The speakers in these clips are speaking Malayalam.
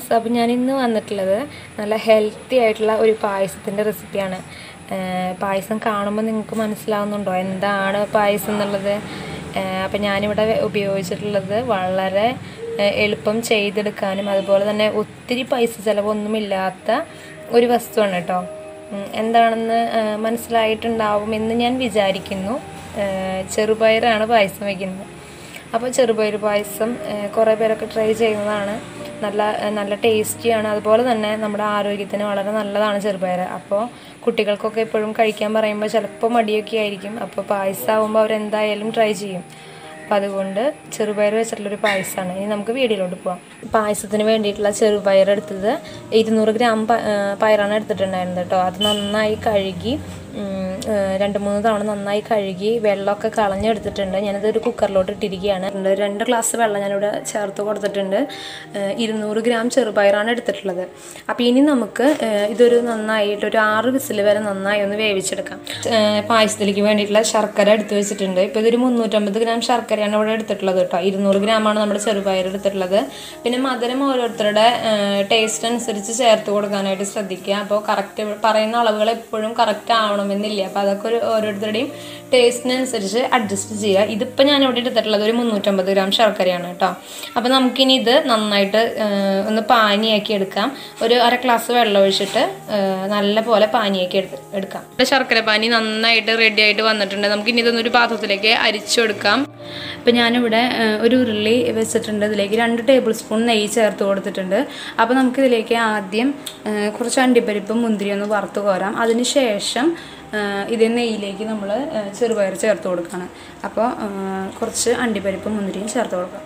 അപ്പോൾ ഞാൻ ഇന്ന് വന്നിട്ടുള്ളത് നല്ല ഹെൽത്തി ആയിട്ടുള്ള ഒരു പായസത്തിൻ്റെ റെസിപ്പിയാണ് പായസം കാണുമ്പോൾ നിങ്ങൾക്ക് മനസ്സിലാവുന്നുണ്ടോ എന്താണ് പായസം എന്നുള്ളത് അപ്പോൾ ഞാനിവിടെ ഉപയോഗിച്ചിട്ടുള്ളത് വളരെ ഏഹ്, എളുപ്പം ചെയ്തെടുക്കാനും അതുപോലെ തന്നെ ഒത്തിരി പൈസ ചിലവൊന്നുമില്ലാത്ത ഒരു വസ്തുവാണ് കേട്ടോ ഉം, എന്താണെന്ന് ഏഹ്, മനസ്സിലായിട്ടുണ്ടാവുമെന്ന് ഞാൻ വിചാരിക്കുന്നു ഏഹ്, ചെറുപയറാണ് പായസം വയ്ക്കുന്നത് അപ്പോൾ ചെറുപയർ പായസം ഏഹ്, കുറേ പേരൊക്കെ ട്രൈ ചെയ്യുന്നതാണ് നല്ല ഏഹ്, നല്ല ടേസ്റ്റിയാണ് അതുപോലെ തന്നെ നമ്മുടെ ആരോഗ്യത്തിന് വളരെ നല്ലതാണ് ചെറുപയർ അപ്പോൾ കുട്ടികൾക്കൊക്കെ എപ്പോഴും കഴിക്കാൻ പറയുമ്പോൾ ചിലപ്പോൾ മടിയൊക്കെ ആയിരിക്കും അപ്പോൾ പായസം ആകുമ്പോൾ അവരെന്തായാലും ട്രൈ ചെയ്യും അപ്പം അതുകൊണ്ട് ചെറുപയർ വെച്ചിട്ടുള്ളൊരു പായസമാണ് ഇനി നമുക്ക് വീഡിയോയിലോട്ട് പോവാം പായസത്തിന് വേണ്ടിയിട്ടുള്ള ചെറുപയർ എടുത്തത് ഇരുന്നൂറ് ഗ്രാം പ- ആ, പയറാണ് എടുത്തിട്ടുണ്ടായിരുന്നത് കേട്ടോ അത് നന്നായി കഴുകി ഉം, ആ, രണ്ട് മൂന്ന് തവണ നന്നായി കഴുകി വെള്ളമൊക്കെ കളഞ്ഞെടുത്തിട്ടുണ്ട് ഞാനത് ഒരു കുക്കറിലോട്ട് ഇട്ടിരിക്കുകയാണ് ഉണ്ട്. രണ്ട് ഗ്ലാസ് വെള്ളം ഞാനിവിടെ ചേർത്ത് കൊടുത്തിട്ടുണ്ട് ആ, ഇരുന്നൂറ് ഗ്രാം ചെറുപയറാണ് എടുത്തിട്ടുള്ളത് അപ്പോൾ ഇനി നമുക്ക് ആ, ഇതൊരു നന്നായിട്ട് ഒരു ആറ് വിസിൽ വരെ നന്നായി ഒന്ന് വേവിച്ചെടുക്കാം ആ, പായസത്തിലേക്ക് വേണ്ടിയിട്ടുള്ള ശർക്കര എടുത്ത് വെച്ചിട്ടുണ്ട് ഇപ്പോൾ ഇതൊരു മുന്നൂറ്റമ്പത് ഗ്രാം ശർക്കരയാണ് ഇവിടെ എടുത്തിട്ടുള്ളത് കേട്ടോ ഇരുന്നൂറ് ഗ്രാമാണ് നമ്മുടെ ചെറുപയർ എടുത്തിട്ടുള്ളത് പിന്നെ മധുരം ഓരോരുത്തരുടെ ടേസ്റ്റ് അനുസരിച്ച് ചേർത്ത് കൊടുക്കാനായിട്ട് ശ്രദ്ധിക്കുക അപ്പോൾ കറക്റ്റ് പറയുന്ന അളവുകൾ എപ്പോഴും കറക്റ്റ് ആവണമെന്നില്ല അപ്പോൾ അതൊക്കെ ഒരു ഓരോരുത്തരുടെയും ടേസ്റ്റിനനുസരിച്ച് അഡ്ജസ്റ്റ് ചെയ്യുക ഇതിപ്പോൾ ഞാൻ ഇവിടെ എടുത്തിട്ടുള്ളത് ഒരു മുന്നൂറ്റമ്പത് ഗ്രാം ശർക്കരയാണ് കേട്ടോ അപ്പോൾ നമുക്കിനി ഇത് നന്നായിട്ട് ആ, ഒന്ന് പാനിയാക്കി എടുക്കാം ഒരു അര ഗ്ലാസ് വെള്ളം ഒഴിച്ചിട്ട് ആ, നല്ല പോലെ പാനിയാക്കി എടുത്ത് എടുക്കാം ഇവിടെ ശർക്കര പാനി നന്നായിട്ട് റെഡി ആയിട്ട് വന്നിട്ടുണ്ട് നമുക്കിനി ഇതൊന്ന് ഒരു പാത്രത്തിലേക്ക് അരിച്ചെടുക്കാം ഇപ്പം ഞാനിവിടെ ആ, ഒരു ഉരുളി വെച്ചിട്ടുണ്ട് ഇതിലേക്ക് രണ്ട് ടേബിൾ സ്പൂൺ നെയ്യ് ചേർത്ത് കൊടുത്തിട്ടുണ്ട് അപ്പോൾ നമുക്കിതിലേക്ക് ആദ്യം ആ, കുറച്ച് അണ്ടിപ്പരിപ്പും മുന്തിരി ഒന്ന് വറുത്ത് കോരാം അതിന് ശേഷം ആ, ഇത് നെയ്യിലേക്ക് നമ്മൾ ചെറുപയർ ചേർത്ത് കൊടുക്കുകയാണ് അപ്പോൾ ആ, കുറച്ച് അണ്ടിപ്പരിപ്പും മുന്തിരിയും ചേർത്ത് കൊടുക്കാം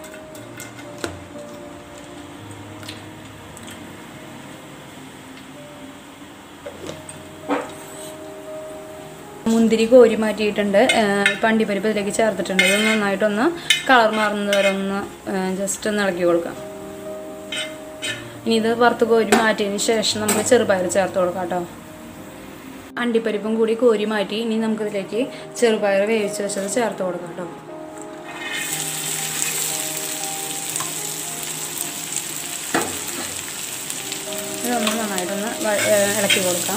മുന്തിരി കോരി മാറ്റിയിട്ടുണ്ട് ഇപ്പം അണ്ടിപ്പരിപ്പ് ഇതിലേക്ക് ചേർത്തിട്ടുണ്ട് ഇത് നന്നായിട്ടൊന്ന് കളർ മാറുന്നത് വരെ ഒന്ന് ജസ്റ്റ് ഒന്ന് ഇളക്കി കൊടുക്കാം ഇനി ഇത് വറുത്ത് കോരി മാറ്റിയതിന് ശേഷം നമുക്ക് ചെറുപയർ ചേർത്ത് കൊടുക്കാം കേട്ടോ അണ്ടിപ്പരിപ്പും കൂടി കോരി മാറ്റി ഇനി നമുക്കിതിലേക്ക് ചെറുപയർ വേവിച്ച് വെച്ചത് ചേർത്ത് കൊടുക്കാം കേട്ടോ ഇതൊന്ന് നന്നായിട്ടൊന്ന് വ- ഏഹ് ഇളക്കി കൊടുക്കാം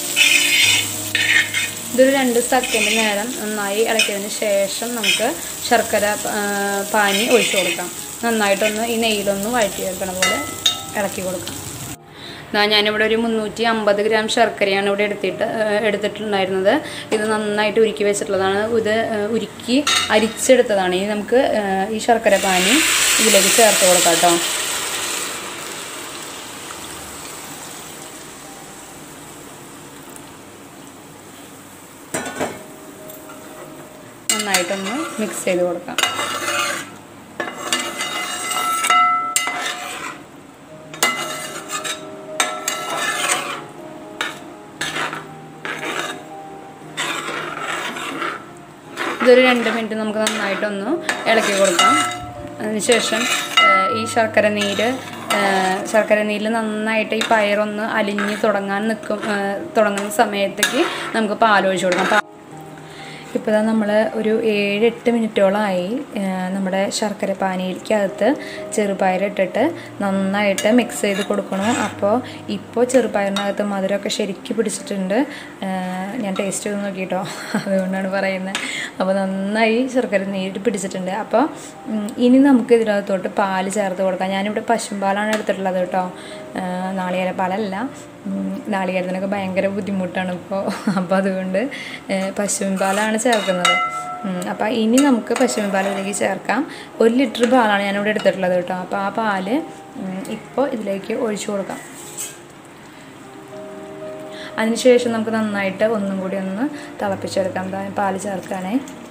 ഇതൊരു രണ്ട് സെക്കൻഡ് നേരം നന്നായി ഇളക്കിയതിന് ശേഷം നമുക്ക് ശർക്കര ആ, പാനി ഒഴിച്ചു കൊടുക്കാം നന്നായിട്ടൊന്ന് ഈ നെയ്യിലൊന്ന് വഴറ്റിയെടുക്കണ പോലെ ഇളക്കി കൊടുക്കാം ദാ ഞാനിവിടെ ഒരു മുന്നൂറ്റി അമ്പത് ഗ്രാം ശർക്കരയാണ് ഇവിടെ എടുത്തിട്ട് ആ, എടുത്തിട്ടുണ്ടായിരുന്നത് ഇത് നന്നായിട്ട് ഉരുക്കി വെച്ചിട്ടുള്ളതാണ് ഇത് ആ, ഉരുക്കി അരിച്ചെടുത്തതാണ് ഇനി നമുക്ക് ആ, ഈ ശർക്കര പാനി ഇതിലേക്ക് ചേർത്ത് കൊടുക്കാം കേട്ടോ നന്നായിട്ടൊന്ന് മിക്സ് ചെയ്ത് കൊടുക്കാം ഇതൊരു രണ്ട് മിനിറ്റ് നമുക്ക് നന്നായിട്ടൊന്ന് ഇളക്കി കൊടുക്കാം അതിനുശേഷം ഏഹ്, ഈ ശർക്കര നീര് ഏഹ്, ശർക്കര നീരിൽ നന്നായിട്ട് ഈ പയറൊന്ന് അലിഞ്ഞ് തുടങ്ങാൻ നിൽക്കും ഏഹ്, തുടങ്ങുന്ന സമയത്തേക്ക് നമുക്ക് പാലൊഴിച്ച് കൊടുക്കാം പാ- ഇപ്പോൾ ഇതാ നമ്മൾ ഒരു ഏഴ് എട്ട് മിനിറ്റോളമായി ഏഹ്, നമ്മുടെ ശർക്കര പാനിയിലേക്കകത്ത് ചെറുപയർ ഇട്ടിട്ട് നന്നായിട്ട് മിക്സ് ചെയ്ത് കൊടുക്കണം അപ്പോൾ ഇപ്പോൾ ചെറുപയറിനകത്ത് മധുരമൊക്കെ ശരിക്കും പിടിച്ചിട്ടുണ്ട് ഏഹ്, ഞാൻ ടേസ്റ്റ് ചെയ്ത് നോക്കിട്ടോ അതുകൊണ്ടാണ് പറയുന്നത് അപ്പോൾ നന്നായി ശർക്കര നീര് പിടിച്ചിട്ടുണ്ട് അപ്പോൾ ഉം, ഇനി നമുക്ക് ഇതിനകത്തോട്ട് പാല് ചേർത്ത് കൊടുക്കാം ഞാനിവിടെ പശുമ്പാലാണ് എടുത്തിട്ടുള്ളത് കേട്ടോ ഏഹ്, നാളികേര പാലല്ല ഉം, നാളികേരത്തിനൊക്കെ ഭയങ്കര ബുദ്ധിമുട്ടാണ് ഇപ്പോൾ അപ്പോൾ അതുകൊണ്ട് ഏഹ്, പശുവിൻ പാലാണ് ചേർക്കുന്നത് അപ്പോൾ ഇനി നമുക്ക് പശുവിൻ പാൽ ഇതിലേക്ക് ചേർക്കാം ഒരു ലിറ്റർ പാലാണ് ഞാനിവിടെ എടുത്തിട്ടുള്ളത് കേട്ടോ അപ്പോൾ ആ പാല് ഉം, ഇപ്പോൾ ഇതിലേക്ക് ഒഴിച്ചു കൊടുക്കാം അതിനുശേഷം നമുക്ക് നന്നായിട്ട് ഒന്നും കൂടി ഒന്ന് തിളപ്പിച്ചെടുക്കാം ദാ പാല് ചേർക്കുകയാണേ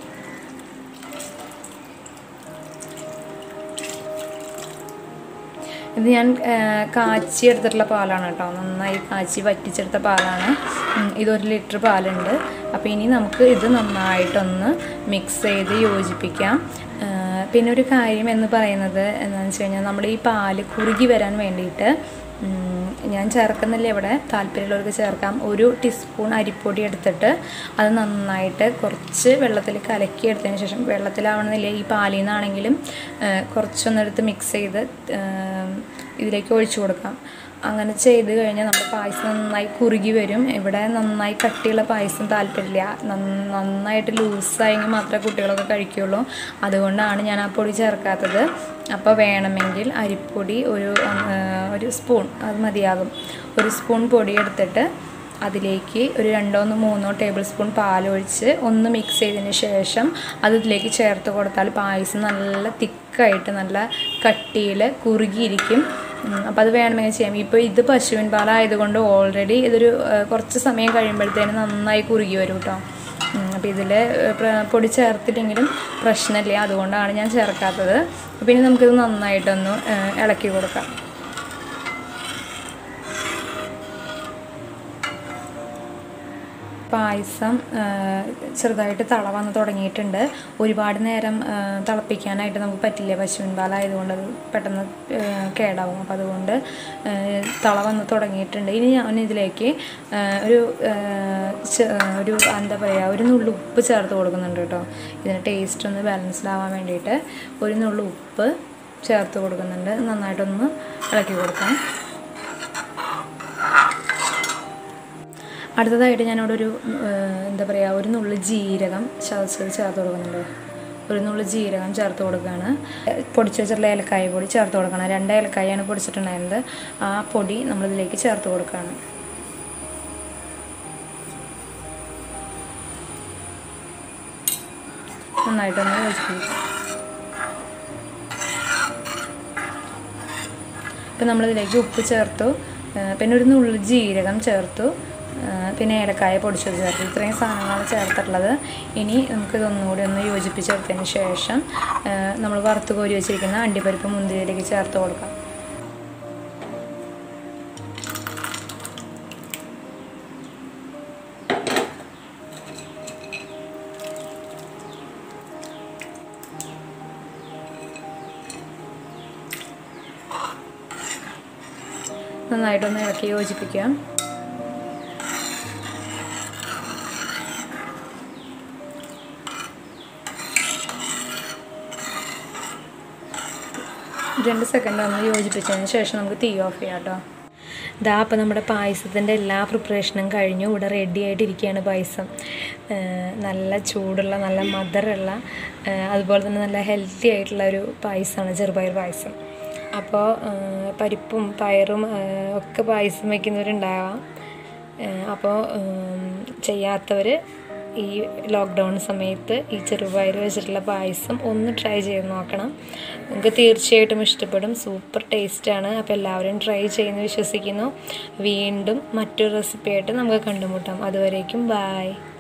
ഇത് ഞാൻ ആ, കാച്ചി എടുത്തിട്ടുള്ള പാലാണ് കേട്ടോ നന്നായി കാച്ചി വറ്റിച്ചെടുത്ത പാലാണ് ഉം, ഇതൊരു ലിറ്റർ പാലുണ്ട് അപ്പോൾ ഇനി നമുക്ക് ഇത് നന്നായിട്ടൊന്ന് മിക്സ് ചെയ്ത് യോജിപ്പിക്കാം ആ, പിന്നെ ഒരു കാര്യം എന്ന് പറയുന്നത് എന്താണെന്ന് വെച്ച് കഴിഞ്ഞാൽ നമ്മുടെ ഈ പാല് കുറുകി വരാൻ വേണ്ടിയിട്ട് ഉം, ഞാൻ ചേർക്കുന്നില്ല ഇവിടെ താല്പര്യമുള്ളവർക്ക് ചേർക്കാം ഒരു ടീസ്പൂൺ അരിപ്പൊടി എടുത്തിട്ട് അത് നന്നായിട്ട് കുറച്ച് വെള്ളത്തിൽ കലക്കി എടുത്തതിന് ശേഷം വെള്ളത്തിലാവണമെന്നില്ല ഈ പാലിൽ നിന്നാണെങ്കിലും കുറച്ചൊന്നെടുത്ത് മിക്സ് ചെയ്ത് ആ, ഇതിലേക്ക് ഒഴിച്ചു കൊടുക്കാം അങ്ങനെ ചെയ്ത് കഴിഞ്ഞാൽ നമ്മുടെ പായസം നന്നായി കുറുകി വരും ഇവിടെ നന്നായി കട്ടിയുള്ള പായസം താല്പര്യമില്ല നന്ന- നന്നായിട്ട് ലൂസായെങ്കിൽ മാത്രമേ കുട്ടികളൊക്കെ കഴിക്കുകയുള്ളൂ അതുകൊണ്ടാണ് ഞാൻ ആ പൊടി ചേർക്കാത്തത് അപ്പോൾ വേണമെങ്കിൽ അരിപ്പൊടി ഒരു ആ, ഒരു സ്പൂൺ അത് മതിയാകും ഒരു സ്പൂൺ പൊടി എടുത്തിട്ട് അതിലേക്ക് ഒരു രണ്ടോ മൂന്നോ ടേബിൾ സ്പൂൺ പാലൊഴിച്ച് ഒന്ന് മിക്സ് ചെയ്തതിന് ശേഷം അത് ഇതിലേക്ക് ചേർത്ത് കൊടുത്താൽ പായസം നല്ല തിക്കായിട്ട് നല്ല കട്ടിയിൽ കുറുകിയിരിക്കും അപ്പോൾ അത് വേണമെങ്കിൽ ചെയ്യാം ഇപ്പോൾ ഇത് പശുവിൻ പാലായതുകൊണ്ട് ഓൾറെഡി ഇതൊരു ആ, കുറച്ച് സമയം കഴിയുമ്പോഴത്തേന് നന്നായി കുറുകി വരും കേട്ടോ അപ്പോൾ ഇതിൽ പൊടി ചേർത്തില്ലെങ്കിലും പ്രശ്നമില്ല അതുകൊണ്ടാണ് ഞാൻ ചേർക്കാത്തത് പിന്നെ നമുക്കിത് നന്നായിട്ടൊന്ന് ആ, ഇളക്കി കൊടുക്കാം പായസം ആ, ചെറുതായിട്ട് തള വന്ന് തുടങ്ങിയിട്ടുണ്ട് ഒരുപാട് നേരം ആ, തിളപ്പിക്കാനായിട്ട് നമുക്ക് പറ്റില്ല പശുവിൻ പാലായതുകൊണ്ട് അത് പെട്ടെന്ന് ആ, കേടാവും അപ്പോൾ അതുകൊണ്ട് ആ, തള വന്ന് തുടങ്ങിയിട്ടുണ്ട് ഇനി ഞാൻ ഇതിലേക്ക് ആ, ഒരു ആ, ചെ- ഒരു എന്താ പറയുക ഒരു നുള്ളു ഉപ്പ് ചേർത്ത് കൊടുക്കുന്നുണ്ട് കേട്ടോ ഇതിന് ടേസ്റ്റ് ഒന്ന് ബാലൻസ്ഡ് ആവാൻ വേണ്ടിയിട്ട് ഒരു നുള്ളു ഉപ്പ് ചേർത്ത് കൊടുക്കുന്നുണ്ട് നന്നായിട്ടൊന്ന് ഇളക്കി കൊടുക്കാം അടുത്തതായിട്ട് ഞാനിവിടെ ഒരു ഏഹ്, എന്താ പറയുക ഒരു നുള്ളി ജീരകം ചതച്ചത് ചേർത്ത് കൊടുക്കുന്നുണ്ട് ഒരു നുള്ളി ജീരകം ചേർത്ത് കൊടുക്കുകയാണ് പൊടിച്ച് വെച്ചിട്ടുള്ള ഏലക്കായ പൊടി ചേർത്ത് കൊടുക്കണം രണ്ട് ഏലക്കായാണ് പൊടിച്ചിട്ടുണ്ടായിരുന്നത് ആ പൊടി നമ്മളിതിലേക്ക് ചേർത്ത് കൊടുക്കുകയാണ് നന്നായിട്ടൊന്ന് യോജിപ്പിക്കും ഇപ്പം നമ്മളിതിലേക്ക് ഉപ്പ് ചേർത്തു ആ, പിന്നെ ഒരു നുള്ളി ജീരകം ചേർത്തു ആ, പിന്നെ ഏലക്കായ പൊടിച്ചത് ചേർത്തു ഇത്രയും സാധനങ്ങളാണ് ചേർത്തിട്ടുള്ളത് ഇനി നമുക്കിതൊന്നുകൂടി ഒന്ന് യോജിപ്പിച്ചെടുത്തതിന് ശേഷം നമ്മൾ വറുത്ത് കോരി വെച്ചിരിക്കുന്ന അണ്ടിപ്പരിപ്പ് മുന്തിരിയിലേക്ക് ചേർത്ത് കൊടുക്കാം നന്നായിട്ടൊന്ന് ഇളക്കി യോജിപ്പിക്കാം രണ്ട് സെക്കൻഡ് ഒന്ന് യോജിപ്പിച്ചതിന് ശേഷം നമുക്ക് തീ ഓഫ് ചെയ്യാം കേട്ടോ ഇതാ അപ്പോൾ നമ്മുടെ പായസത്തിൻ്റെ എല്ലാ പ്രിപ്പറേഷനും കഴിഞ്ഞു ഇവിടെ റെഡി ആയിട്ടിരിക്കുകയാണ് പായസം ഏഹ് നല്ല ചൂടുള്ള നല്ല മധുരമുള്ള ഏഹ് അതുപോലെ തന്നെ നല്ല ഹെൽത്തി ആയിട്ടുള്ള ഒരു പായസമാണ് ചെറുപയർ പായസം അപ്പോൾ ഏഹ് പരിപ്പും പയറും ഏഹ് ഒക്കെ പായസം വയ്ക്കുന്നവരുണ്ടാവാം ഏഹ് അപ്പോൾ ഉം, ചെയ്യാത്തവർ ഈ ലോക്ക്ഡൗൺ സമയത്ത് ഈ ചെറുപയർ വെച്ചിട്ടുള്ള പായസം ഒന്ന് ട്രൈ ചെയ്ത് നോക്കണം നിങ്ങൾക്ക് തീർച്ചയായിട്ടും ഇഷ്ടപ്പെടും സൂപ്പർ ടേസ്റ്റാണ് അപ്പോൾ എല്ലാവരും ട്രൈ ചെയ്യുന്നു വിശ്വസിക്കുന്നു വീണ്ടും മറ്റൊരു റെസിപ്പി ആയിട്ട് നമുക്ക് കണ്ടുമുട്ടാം അതുവരേക്കും ബായ്